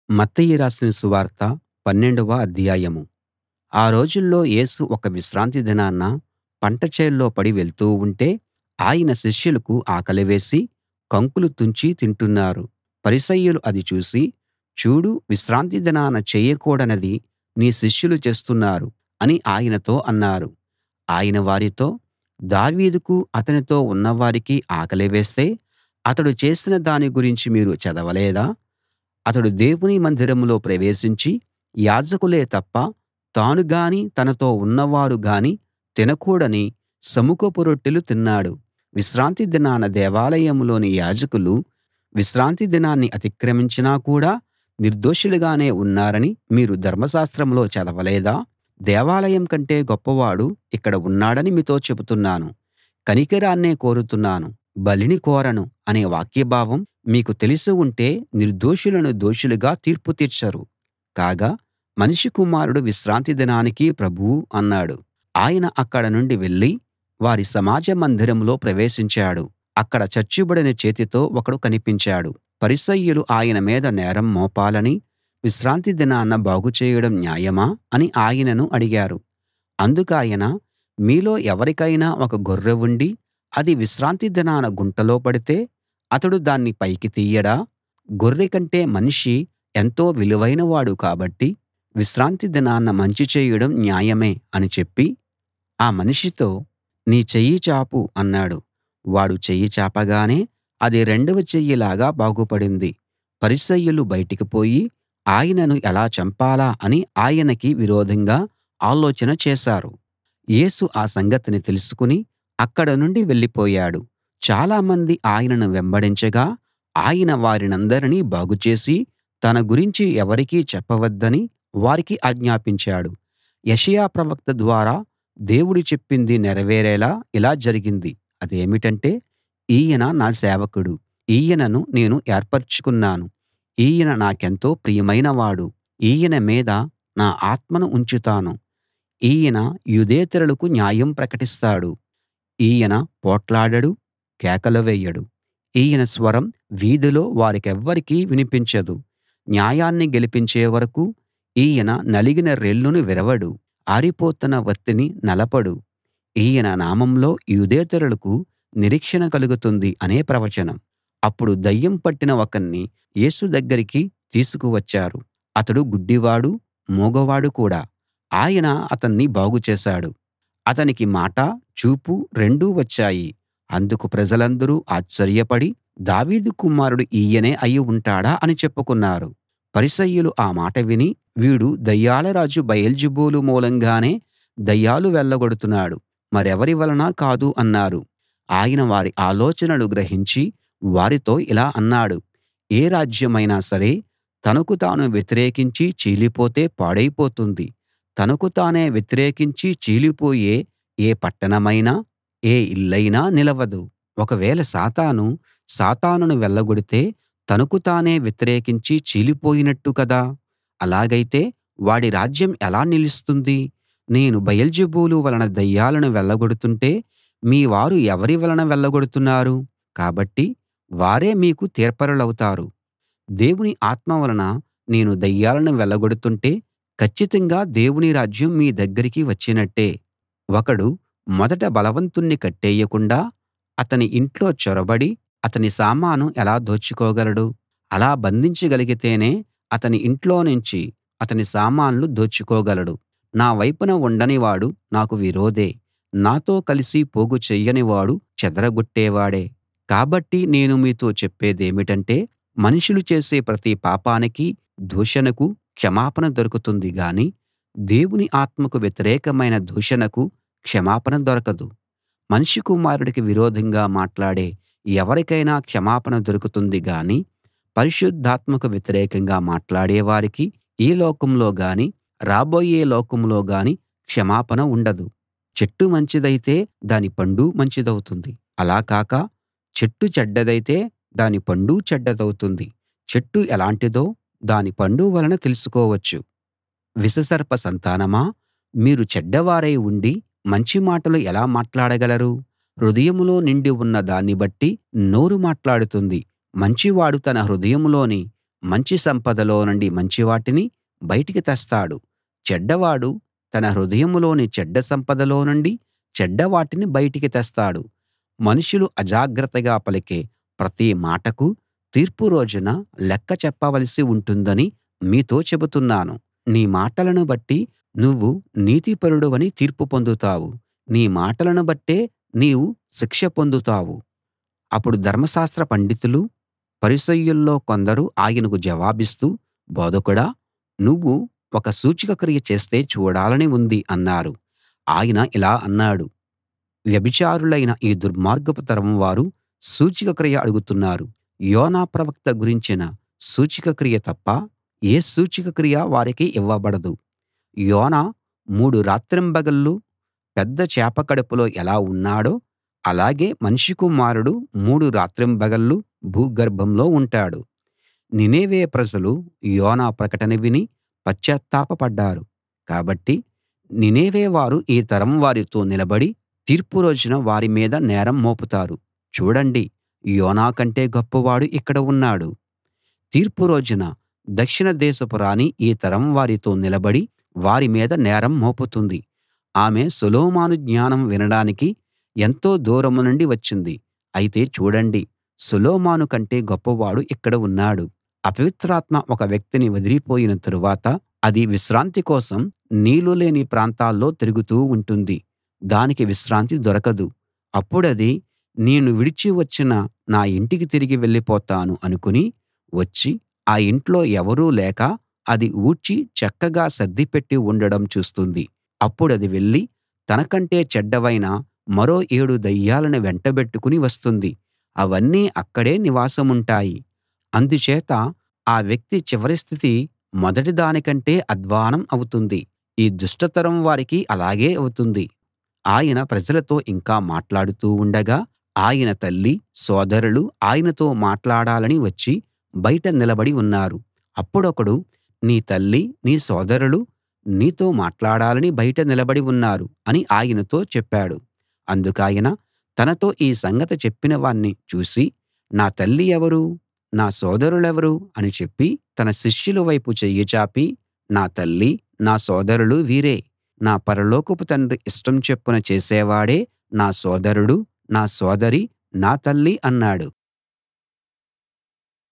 మత్తయి రాసిన సువార్త పన్నెండవ అధ్యాయం ఆ రోజుల్లో యేసు ఒక విశ్రాంతి దినాన పంట చేల్లో పడి వెళ్తూ ఉంటే ఆయన శిష్యులకు ఆకలి వేసి కంకులు తుంచి తింటున్నారు పరిసయ్యులు అది చూసి చూడు విశ్రాంతి దినాన చేయకూడనిది నీ శిష్యులు చేస్తున్నారు అని ఆయనతో అన్నారు ఆయన వారితో దావీదుకు అతనితో ఉన్నవారికి ఆకలి వేస్తే అతడు చేసిన దాని గురించి మీరు చదవలేదా అతడు దేవుని మందిరంలో ప్రవేశించి యాజకులే తప్ప తాను గాని తనతో ఉన్నవారు గాని తినకూడని సముఖపు రొట్టెలు తిన్నాడు విశ్రాంతి దినాన దేవాలయంలోని యాజకులు విశ్రాంతి దినాన్ని అతిక్రమించినా కూడా నిర్దోషులుగానే ఉన్నారని మీరు ధర్మశాస్త్రంలో చదవలేదా దేవాలయం కంటే గొప్పవాడు ఇక్కడ ఉన్నాడని మీతో చెబుతున్నాను కనికరాన్నే కోరుతున్నాను బలిని కోరను అనే వాక్యభావం మీకు తెలిసి ఉంటే నిర్దోషులను దోషులుగా తీర్పు తీర్చరు కాగా మనుష్య కుమారుడు విశ్రాంతి దినానికి ప్రభువు అన్నాడు ఆయన అక్కడ నుండి వెళ్ళి వారి సమాజ మందిరంలో ప్రవేశించాడు అక్కడ చచ్చుబడిన చేతితో ఒకడు కనిపించాడు పరిసయ్యులు ఆయన మీద నేరం మోపాలని విశ్రాంతి దినాన బాగు చేయడం న్యాయమా అని ఆయనను అడిగారు అందుకాయన మీలో ఎవరికైనా ఒక గొర్రె ఉండి అది విశ్రాంతి దినాన గుంటలో పడితే అతడు దాన్ని పైకి తీయడా గొర్రె కంటే మనిషి ఎంతో విలువైనవాడు కాబట్టి విశ్రాంతి దినాన మంచి చేయడం న్యాయమే అని చెప్పి ఆ మనిషితో నీ చెయ్యి చాపు అన్నాడు వాడు చెయ్యి చాపగానే అది రెండవ చెయ్యిలాగా బాగుపడింది పరిసయ్యులు బయటికి పోయి ఆయనను ఎలా చంపాలా అని ఆయనకి విరోధంగా ఆలోచన చేశారు యేసు ఆ సంగతిని తెలుసుకుని అక్కడ నుండి వెళ్ళిపోయాడు చాలామంది ఆయనను వెంబడించగా ఆయన వారినందరినీ బాగుచేసి తన గురించి ఎవరికీ చెప్పవద్దని వారికి ఆజ్ఞాపించాడు యెషయా ప్రవక్త ద్వారా దేవుడు చెప్పింది నెరవేరేలా ఇలా జరిగింది అదేమిటంటే ఈయన నా సేవకుడు ఈయనను నేను ఏర్పరచుకున్నాను ఈయన నాకెంతో ప్రియమైనవాడు ఈయన మీద నా ఆత్మను ఉంచుతాను ఈయన యూదేతరులకు న్యాయం ప్రకటిస్తాడు ఈయన పోట్లాడడు కేకలు వేయడు ఈయన స్వరం వీధిలో వారికెవ్వరికీ వినిపించదు న్యాయాన్ని గెలిపించే వరకూ ఈయన నలిగిన రెల్లును విరవడు ఆరిపోతున్న వత్తిని నలపడు ఈయన నామంలో యూదేతరులకు నిరీక్షణ కలుగుతుంది అనే ప్రవచనం అప్పుడు దయ్యం పట్టిన ఒకణ్ణి యేసు దగ్గరికి తీసుకువచ్చారు అతడు గుడ్డివాడు మూగవాడు కూడా ఆయన అతన్ని బాగు చేశాడు అతనికి మాట చూపు రెండూ వచ్చాయి అందుకు ప్రజలందరూ ఆశ్చర్యపడి దావీదు కుమారుడు ఈయనే అయి ఉంటాడా అని చెప్పుకున్నారు పరిసయ్యులు ఆ మాట విని వీడు దయ్యాల రాజు బయల్జెబూలు మూలంగానే దయ్యాలు వెళ్ళగొడుతున్నాడు మరెవరి వలన కాదు అన్నారు ఆయన వారి ఆలోచనలు గ్రహించి వారితో ఇలా అన్నాడు ఏ రాజ్యమైనా సరే తనకు తాను వ్యతిరేకించి చీలిపోతే పాడైపోతుంది తనకు తానే వ్యతిరేకించి చీలిపోయే ఏ పట్టణమైనా ఏ ఇల్లైనా నిలవదు ఒకవేళ సాతాను సాతానును వెళ్ళగొడితే తనకు తానే వ్యతిరేకించి చీలిపోయినట్టు కదా అలాగైతే వాడి రాజ్యం ఎలా నిలుస్తుంది నేను బయల్జెబూలు వలన దయ్యాలను వెళ్ళగొడుతుంటే మీ వారు ఎవరి వలన వెళ్ళగొడుతున్నారు కాబట్టి వారే మీకు తీర్పరులవుతారు దేవుని ఆత్మ వలన నేను దయ్యాలను వెళ్ళగొడుతుంటే కచ్చితంగా దేవుని రాజ్యం మీ దగ్గరికి వచ్చినట్టే ఒకడు మొదట బలవంతుణ్ణి కట్టేయకుండా అతని ఇంట్లో చొరబడి అతని సామాను ఎలా దోచుకోగలడు అలా బంధించగలిగితేనే అతని ఇంట్లోనుంచి అతని సామాన్లు దోచుకోగలడు నా వైపున ఉండనివాడు నాకు విరోధే నాతో కలిసి పోగు చెయ్యనివాడు చెదరగొట్టేవాడే కాబట్టి నేను మీతో చెప్పేదేమిటంటే మనుషులు చేసే ప్రతి పాపానికీ దూషణకు క్షమాపణ దొరుకుతుంది గాని దేవుని ఆత్మకు వ్యతిరేకమైన దూషణకు క్షమాపణ దొరకదు మనుష్య కుమారుడికి విరోధంగా మాట్లాడే ఎవరికైనా క్షమాపణ దొరుకుతుంది గాని పరిశుద్ధాత్మకు వ్యతిరేకంగా మాట్లాడే వారికి ఈ లోకంలో గాని రాబోయే లోకంలో గాని క్షమాపణ ఉండదు చెట్టు మంచిదైతే దాని పండు మంచిదవుతుంది అలా కాక చెట్టు చెడ్డదైతే దాని పండు చెడ్డదవుతుంది చెట్టు ఎలాంటిదో దాని పండు వలన తెలుసుకోవచ్చు విషసర్ప సంతానమా మీరు చెడ్డవారై ఉండి మంచి మాటలు ఎలా మాట్లాడగలరు హృదయంలో నిండి ఉన్న దాన్ని బట్టి నోరు మాట్లాడుతుంది మంచివాడు తన హృదయంలోని మంచి సంపదలో నుండి మంచివాటిని బయటికి తెస్తాడు చెడ్డవాడు తన హృదయంలోని చెడ్డ సంపదలో నుండి చెడ్డవాటిని బయటికి తెస్తాడు మనుషులు అజాగ్రత్తగా పలికే ప్రతి మాటకూ తీర్పు రోజున లెక్క చెప్పవలసి ఉంటుందని మీతో చెబుతున్నాను నీ మాటలను బట్టి నువ్వు నీతిపరుడవని తీర్పు పొందుతావు నీ మాటలను బట్టే నీవు శిక్ష పొందుతావు అప్పుడు ధర్మశాస్త్ర పండితులు పరిసయ్యుల్లో కొందరు ఆయనకు జవాబిస్తూ బోధకుడా నువ్వు ఒక సూచక క్రియ చేస్తే చూడాలని ఉంది అన్నారు ఆయన ఇలా అన్నాడు వ్యభిచారులైన ఈ దుర్మార్గపు తరం వారు సూచక క్రియ అడుగుతున్నారు యోనా ప్రవక్త గురించిన సూచక క్రియ తప్ప ఏ సూచక క్రియ వారికి ఇవ్వబడదు యోనా మూడు రాత్రింబగళ్ళు పెద్ద చేప కడుపులో ఎలా ఉన్నాడో అలాగే మనుష్య కుమారుడు మూడు రాత్రింబగళ్ళు భూగర్భంలో ఉంటాడు నినేవే ప్రజలు యోనా ప్రకటన విని పశ్చాత్తాపపడ్డారు కాబట్టి నినేవే వారు ఈ తరం వారితో నిలబడి తీర్పు రోజున వారి మీద నేరం మోపుతారు చూడండి యోనా కంటే గొప్పవాడు ఇక్కడ ఉన్నాడు తీర్పు రోజున దక్షిణ దేశపు రాణి ఈ తరం వారితో నిలబడి వారి మీద నేరం మోపుతుంది ఆమె సొలొమోను జ్ఞానం వినడానికి ఎంతో దూరం నుండి వచ్చింది అయితే చూడండి సొలొమోను కంటే గొప్పవాడు ఇక్కడ ఉన్నాడు అపవిత్రాత్మ ఒక వ్యక్తిని వదిలిపోయిన తరువాత అది విశ్రాంతి కోసం నీళ్లు లేని ప్రాంతాల్లో తిరుగుతూ ఉంటుంది దానికి విశ్రాంతి దొరకదు అప్పుడది నేను విడిచి వచ్చిన నా ఇంటికి తిరిగి వెళ్ళిపోతాను అనుకుని వచ్చి ఆ ఇంట్లో ఎవరూ లేక అది ఊడ్చి చక్కగా సర్దిపెట్టి ఉండడం చూస్తుంది అప్పుడది వెళ్ళి తనకంటే చెడ్డవైన మరో ఏడు దయ్యాలను వెంటబెట్టుకుని వస్తుంది అవన్నీ అక్కడే నివాసముంటాయి అందుచేత ఆ వ్యక్తి చివరి స్థితి మొదటి దానికంటే అధ్వాన్నం అవుతుంది ఈ దుష్టతరం వారికి అలాగే అవుతుంది ఆయన ప్రజలతో ఇంకా మాట్లాడుతూ ఉండగా ఆయన తల్లి సోదరులు ఆయనతో మాట్లాడాలని వచ్చి బయట నిలబడి ఉన్నారు అప్పుడొకడు నీ తల్లి నీ సోదరులు నీతో మాట్లాడాలని బయట నిలబడి ఉన్నారు అని ఆయనతో చెప్పాడు అందుకాయన తనతో ఈ సంగతి చెప్పిన వాణ్ణి చూసి నా తల్లి ఎవరు నా సోదరులెవరు అని చెప్పి తన శిష్యుల వైపు చెయ్యి చాపి నా తల్లి నా సోదరులు వీరే నా పరలోకపు తండ్రి ఇష్టం చొప్పున చేసేవాడే నా సోదరుడు నా సోదరి నా తల్లి అన్నాడు